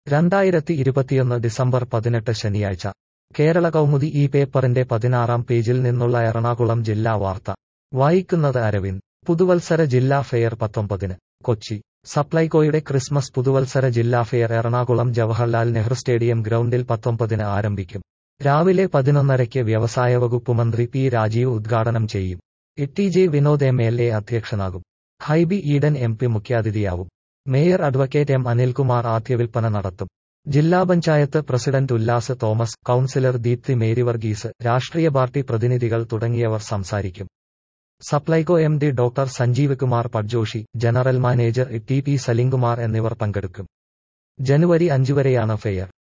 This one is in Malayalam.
രണ്ടായിരത്തി ഇരുപത്തിയൊന്ന് ഡിസംബർ പതിനെട്ട് ശനിയാഴ്ച കേരള കൗമുദി ഈ പേപ്പറിന്റെ പതിനാറാം പേജിൽ നിന്നുള്ള എറണാകുളം ജില്ലാ വാർത്ത വായിക്കുന്നത് അരവിന്ദ് പുതുവത്സര ജില്ലാ ഫെയർ പത്തൊമ്പതിന് കൊച്ചി സപ്ലൈകോയുടെ ക്രിസ്മസ് പുതുവത്സര ജില്ലാ ഫെയർ എറണാകുളം ജവഹർലാൽ നെഹ്റു സ്റ്റേഡിയം ഗ്രൗണ്ടിൽ പത്തൊമ്പതിന് ആരംഭിക്കും രാവിലെ പതിനൊന്നരയ്ക്ക് വ്യവസായ വകുപ്പ് മന്ത്രി പി രാജീവ് ഉദ്ഘാടനം ചെയ്യും E J Vinod M L A അധ്യക്ഷനാകും ഹൈബി ഈഡൻ എം പി മുഖ്യാതിഥിയാവും മേയർ അഡ്വക്കേറ്റ് എം അനിൽകുമാർ ആദ്യ വിൽപ്പന നടത്തും ജില്ലാ പഞ്ചായത്ത് പ്രസിഡന്റ് ഉല്ലാസ് തോമസ് കൌൺസിലർ ദീപ്തി മേരി വർഗീസ് രാഷ്ട്രീയ പാർട്ടി പ്രതിനിധികൾ തുടങ്ങിയവർ സംസാരിക്കും Supplyco M D doctor Sanjeev Kumar Padjoshi general manager T P Salimkumar എന്നിവർ പങ്കെടുക്കും ജനുവരി അഞ്ച് വരെയാണ് ഫെയർ